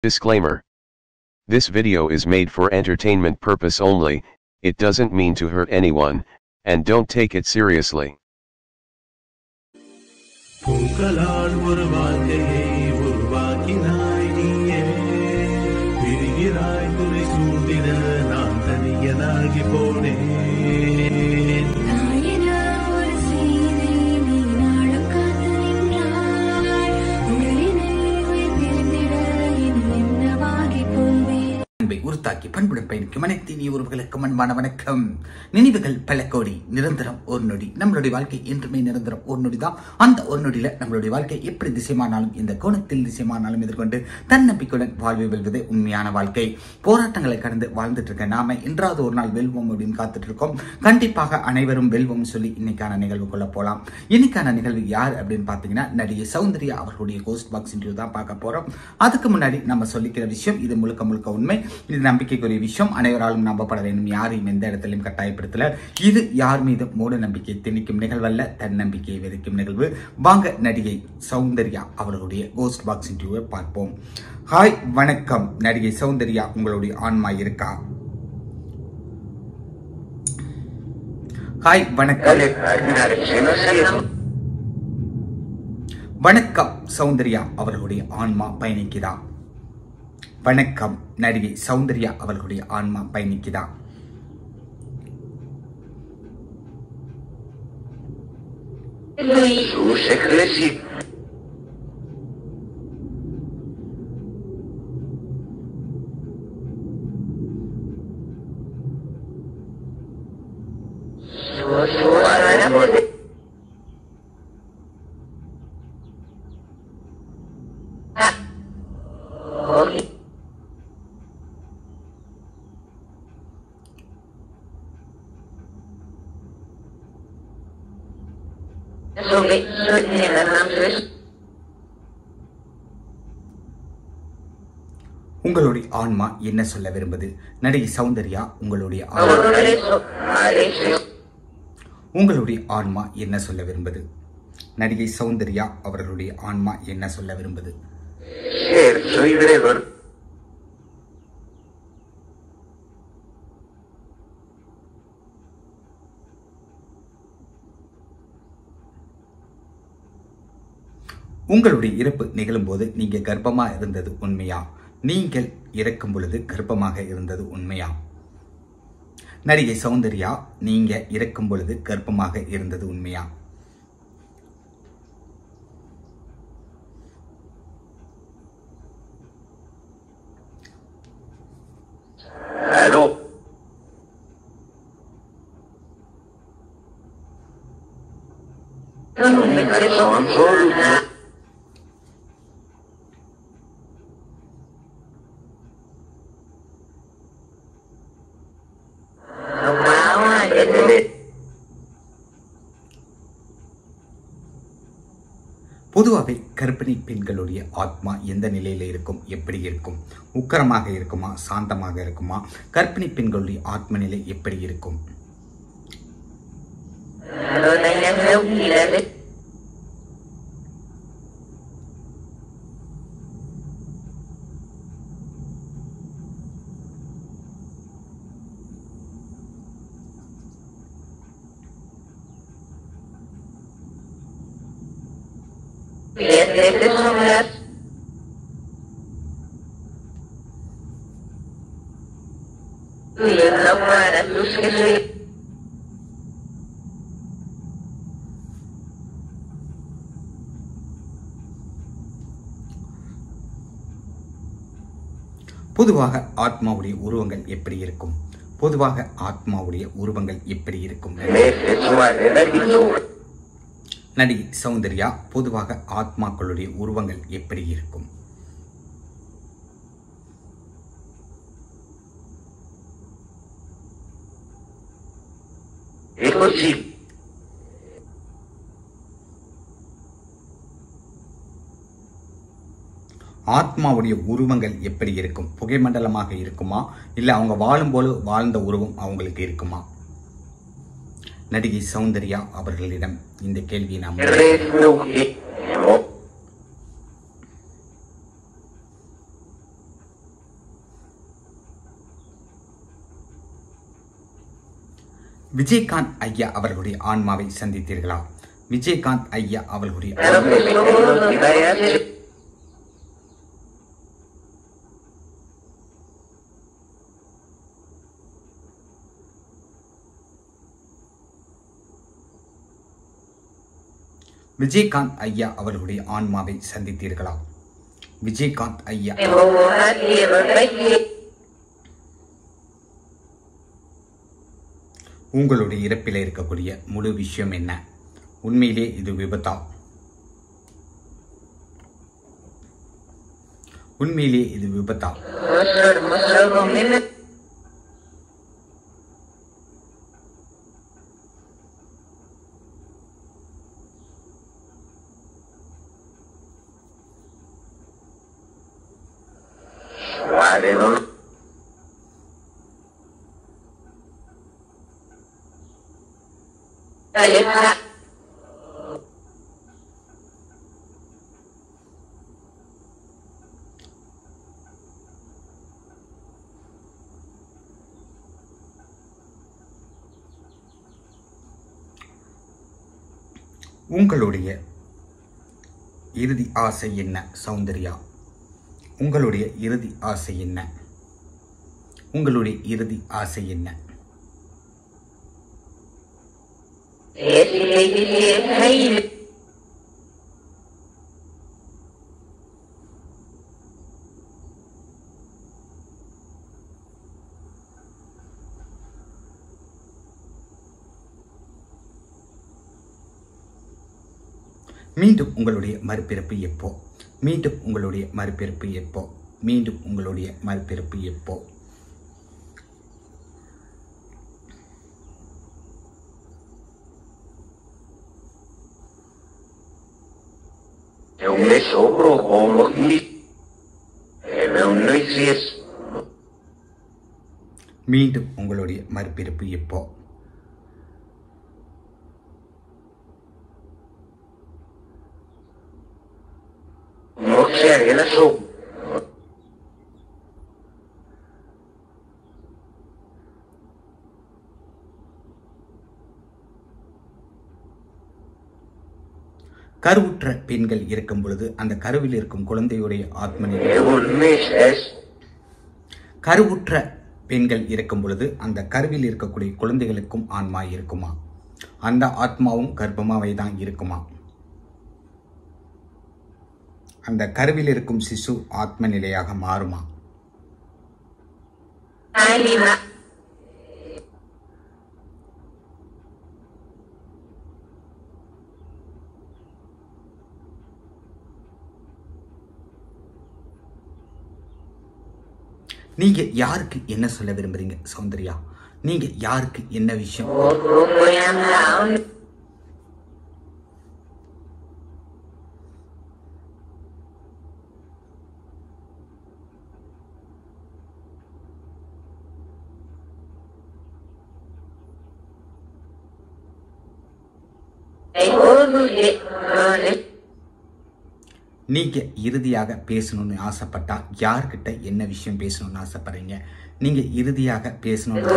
Disclaimer. This video is made for entertainment purpose only, it doesn't mean to hurt anyone, and don't take it seriously. பூக்களால் ஒரு வாழ்க்கையை உருவாக்கினாய் நீயே பிரிகிறாய் துணை சூழ்ந்திட நான் தனியனாகி போனேன் தாயின ஒரு செய்தி நீ நாளும் காத்து நின்றாய் உடலினை உயிர் பிரிந்திட இனி என்னவாகி போவேன் அன்பை உறுத்தாக்கி பண்புடன் பயணிக்கும் அனைத்து நீ உறவுகளுக்கு அன்பான வணக்கம் நினைவுகள் பல கோடி நிரந்தரம் ஒரு நொடி நம்மளுடைய வாழ்க்கை என்றுமே நிரந்தரம் ஒரு நொடி தான் அந்த ஒரு நொடியில நம்மளுடைய வாழ்க்கை எப்படி திசைமானாலும் இந்த கோணத்தில் திசைமானாலும் எதிர்கொண்டு தன்னம்பிக்கையுடன் வாழ்வை வெல்வதே உண்மையான வாழ்க்கை போராட்டங்களை கடந்து வாழ்ந்துட்டு இருக்க நாம இன்றாவது ஒரு நாள் வெல்வோம் அப்படின்னு காத்துட்டு இருக்கோம் கண்டிப்பாக அனைவரும் வெல்வோம் சொல்லி இன்னைக்கான நிகழ்வுக்குள்ள போலாம் இன்னைக்கான நிகழ்வு யார் அப்படின்னு பாத்தீங்கன்னா நடிகை சௌந்தர்யா அவர்களுடைய கோஸ்ட் பாக்ஸ் இன்டர்வியூ தான் பார்க்க போறோம் அதுக்கு முன்னாடி நம்ம சொல்லிக்கிற விஷயம் இது முழுக்க முழுக்க உண்மை இது நம்பிக்கைக்குரிய விஷயம் அனைவராலும் நம்பப்பட வேண்டும் யாரையும் எந்த இடத்திலும் கட்டாயப்படுத்தல இது யார் மீது மூட நம்பிக்கை திணிக்கும் நிகழ்வல்ல தன்னம்பிக்கையை விதைக்கும் நிகழ்வு வாங்க நடிகை சௌந்தர்யா அவர்களுடைய கோஸ்ட் பாக்ஸ் இன்டர்வியூவை பார்ப்போம் ஹாய் வணக்கம் நடிகை சௌந்தர்யா உங்களுடைய ஆன்மா இருக்கா ஹாய் வணக்கம் வணக்கம் சௌந்தர்யா அவர்களுடைய ஆன்மா பயணிக்குதா வணக்கம் நடிகை சௌந்தர்யா அவர்களுடைய ஆன்மா பயணிக்குதா உங்களுடைய ஆன்மா என்ன சொல்ல விரும்புது நடிகை சௌந்தர்யா உங்களுடைய ஆன்மா உங்களுடைய ஆன்மா என்ன சொல்ல விரும்புது நடிகை சௌந்தர்யா அவர்களுடைய ஆன்மா என்ன சொல்ல விரும்புது soy Gregor. உங்களுடைய இறப்பு நிகழும் போது நீங்க கர்ப்பமா இருந்தது உண்மையா நீங்கள் இறக்கும் பொழுது கர்ப்பமாக இருந்தது உண்மையா நடிகை சௌந்தர்யா நீங்க இறக்கும் பொழுது கர்ப்பமாக இருந்தது உண்மையா Aló. Son solo. பொதுவாகவே கர்ப்பிணி பெண்களுடைய ஆத்மா எந்த நிலையில இருக்கும் எப்படி இருக்கும் உக்கரமாக இருக்குமா சாந்தமாக இருக்குமா கர்ப்பிணி பெண்களுடைய ஆத்ம நிலை எப்படி இருக்கும் பொதுவாக ஆத்மாவுடைய உருவங்கள் எப்படி இருக்கும் பொதுவாக ஆத்மாவுடைய உருவங்கள் எப்படி இருக்கும் நடிகை சௌந்தர்யா பொதுவாக ஆத்மாக்களுடைய உருவங்கள் எப்படி இருக்கும் Es posible. ஆத்மாவுடைய உருவங்கள் எப்படி இருக்கும் புகைமண்டலமாக இருக்குமா இல்லை அவங்க வாழும்போது வாழ்ந்த உருவம் அவங்களுக்கு இருக்குமா நடிகை சௌந்தர்யா அவர்களிடம் இந்த கேள்வியை நாம் Refugio. விஜயகாந்த் ஐயா அவர்களுடைய ஆன்மாவை சந்தித்தீர்களா விஜயகாந்த் ஐயா அவர்களுடைய விஜயகாந்த் ஐயா அவர்களுடைய ஆன்மாவை சந்தித்தீர்களா விஜயகாந்த் ஐயா உங்களுடைய இறப்பில் இருக்கக்கூடிய முழு விஷயம் என்ன உண்மையிலே இது விபத்தா உண்மையிலே இது விபத்தா Vale, no. உங்களுடைய இறுதி ஆசை என்ன சௌந்தர்யா உங்களுடைய இறுதி ஆசை என்ன உங்களுடைய இறுதி ஆசை என்ன மீண்டும் உங்களுடைய மறுபிறப்பு எப்போ மீண்டும் உங்களுடைய மறுபிறப்பு எப்போ மீண்டும் உங்களுடைய மறுபிறப்பு எப்போ È un mesopro como y è un noises. மீண்டும் உங்களுடைய மறுபிறப்பு எப்போ No sea que la so. கருவுற்ற பெண்கள் இருக்கும் பொழுது அந்த கருவில் இருக்கும் குழந்தையுடைய ஆத்ம நிலை È un meses. கருவுற்ற பெண்கள் இருக்கும் பொழுது அந்த கருவில் இருக்கக்கூடிய குழந்தைகளுக்கும் ஆன்மா இருக்குமா அந்த ஆத்மாவும் கர்ப்பமாவே தான் இருக்குமா அந்த கருவில் இருக்கும் சிசு ஆத்ம நிலையாக மாறுமா நீங்க யாருக்கு என்ன சொல்ல விரும்புறீங்க சௌந்தர்யா நீங்க யாருக்கு என்ன விஷயம் நீங்க இறுதியாக பேசணும்னு ஆசைப்பட்டா யார்கிட்ட என்ன விஷயம் பேசணும்னு ஆசைப்படுறீங்க நீங்க இறுதியாக பேசணும்னு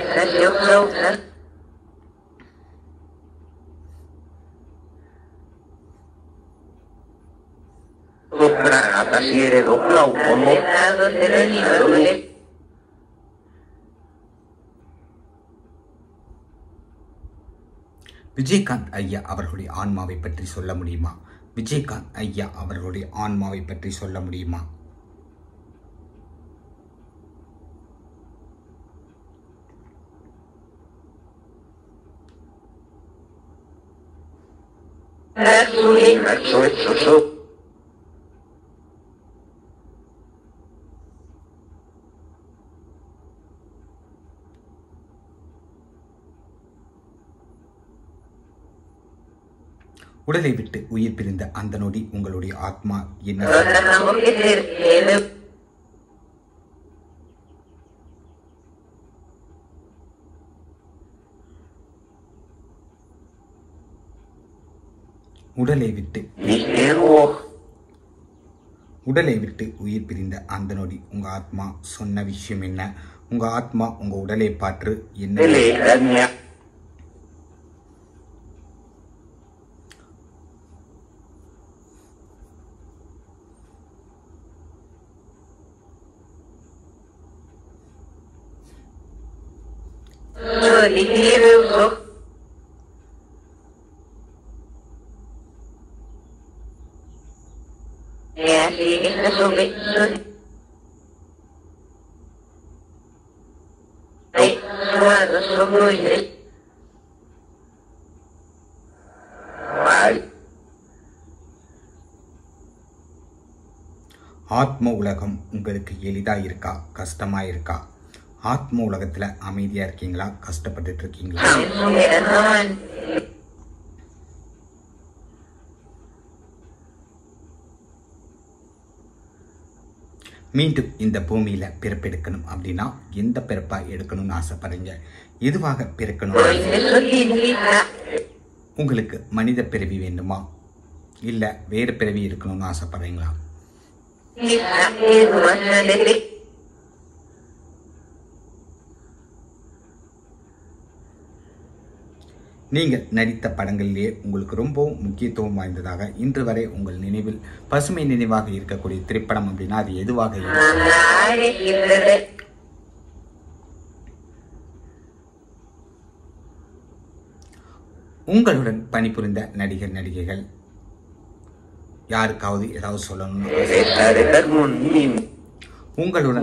Doppla, tastiere doppla o como. Vijayakanth ஐயா அவர்களுடைய ஆன்மாவை பற்றி சொல்ல முடியுமா விஜயகாந்த் ஐயா அவர்களுடைய ஆன்மாவை பற்றி சொல்ல முடியுமா Verso e so. உடலை விட்டு உயிர் பிரிந்த அந்த நொடி உங்களுடைய ஆத்மா என்ன உடலை விட்டு Mistero. உடலை விட்டு உயிர் பிரிந்த அந்த நொடி உங்க ஆத்மா சொன்ன விஷயம் என்ன உங்க ஆத்மா உங்க உடலை பார்த்து என்ன Delle ஆத்ம உலகம் உங்களுக்கு எளிதா இருக்கா கஷ்டமா இருக்கா ஆத்ம உலகத்துல அமைதியா இருக்கீங்களா கஷ்டப்பட்டுட்டு இருக்கீங்களா மீண்டும் இந்த பூமியில பிறப்பெடுக்கணும் அப்படின்னா எந்த பிறப்பா எடுக்கணும்னு ஆசைப்படுறீங்க எதுவாக பிறக்கணும் உங்களுக்கு மனித பிறவி வேண்டுமா இல்ல வேறு பிறவி இருக்கணும்னு ஆசைப்படுறீங்களா நீங்கள் நடித்த படங்களிலேயே உங்களுக்கு ரொம்பவும் முக்கியத்துவம் வாய்ந்ததாக இன்று வரை உங்கள் நினைவில் பசுமை நினைவாக இருக்கக்கூடிய திரைப்படம் அப்படின்னா அது எதுவாக இருக்கும் உங்களுடன் பணிபுரிந்த நடிகர் நடிகைகள் யாருக்காவது ஏதாவது சொல்லணும்னு ஆசை? உங்களுடன்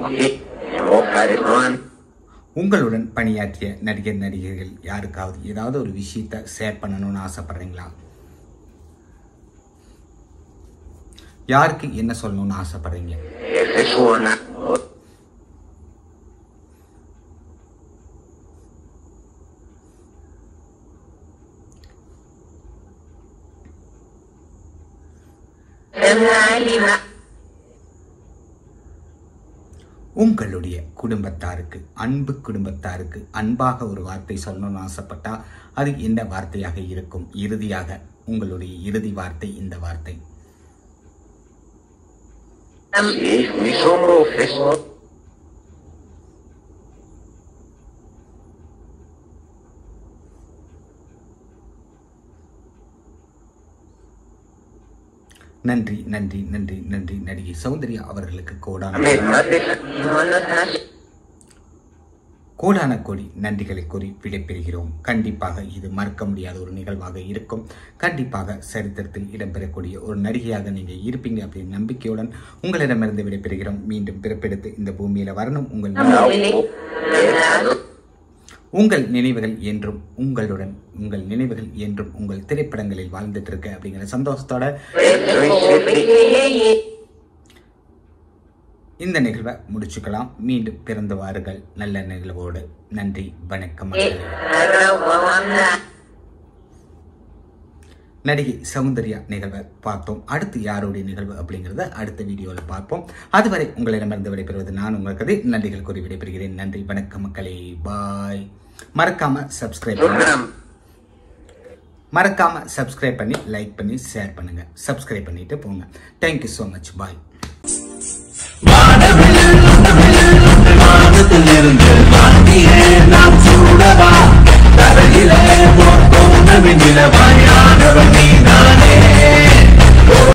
உங்களுடன் பணியாற்றிய நடிகர் நடிகைகள் யாருக்காவது ஏதாவது ஒரு விஷயத்த ஷேர் பண்ணணும்னு ஆசைப்படுறீங்களா யாருக்கு என்ன சொல்லணும்னு ஆசைப்படுறீங்க உங்களுடைய குடும்பத்தாருக்கு அன்பு குடும்பத்தாருக்கு அன்பாக ஒரு வார்த்தை சொல்லணும்னு ஆசைப்பட்டா அது என்ன வார்த்தையாக இருக்கும் இறுதியாக உங்களுடைய இறுதி வார்த்தை இந்த வார்த்தை நன்றி நன்றி நன்றி நன்றி நடிகை சௌந்தர்யா அவர்களுக்கு கோடான கோடான கோடி நன்றிகளை கூறி விடைபெறுகிறோம் கண்டிப்பாக இது மறக்க முடியாத ஒரு நிகழ்வாக இருக்கும் கண்டிப்பாக சரித்திரத்தில் இடம்பெறக்கூடிய ஒரு நடிகையாக நீங்க இருப்பீங்க அப்படின்னு நம்பிக்கையுடன் உங்களிடமிருந்து விடைபெறுகிறோம் மீண்டும் பிறப்பெடுத்து இந்த பூமியில வரணும் உங்கள் உங்கள் நினைவுகள் என்றும் உங்களுடன் உங்கள் நினைவுகள் என்றும் உங்கள் திரைப்படங்களில் வாழ்ந்துட்டு இருக்கு அப்படிங்கிற சந்தோஷத்தோட இந்த நிகழ்வை முடிச்சுக்கலாம் மீண்டும் பிறந்து வாருங்கள் நல்ல நிகழ்வோடு நன்றி வணக்கம் மக்களே. நடிகை சௌந்தர்யா நிகழ்வை பார்த்தோம் அடுத்து யாருடைய நிகழ்வு அப்படிங்கிறத அடுத்த வீடியோவில் பார்ப்போம் அதுவரை உங்களிடமிருந்து விடைபெறுவது நான் உங்களுக்கு நன்றிகள் கூறி விடைபெறுகிறேன் நன்றி வணக்கம் மக்களே பாய் மறக்காம சப்ஸ்கிரைப் பண்ணுங்க மறக்காம சப்ஸ்கிரைப் பண்ணி லைக் பண்ணி ஷேர் பண்ணுங்க சப்ஸ்கிரைப் பண்ணிட்டு போங்க தேங்க்யூ ஸோ மச் பாய் வானத்திலிருந்து வாங்கியே நாம் சூடவா தரையிலே போட்டோம் நிலவாயானவன் நீ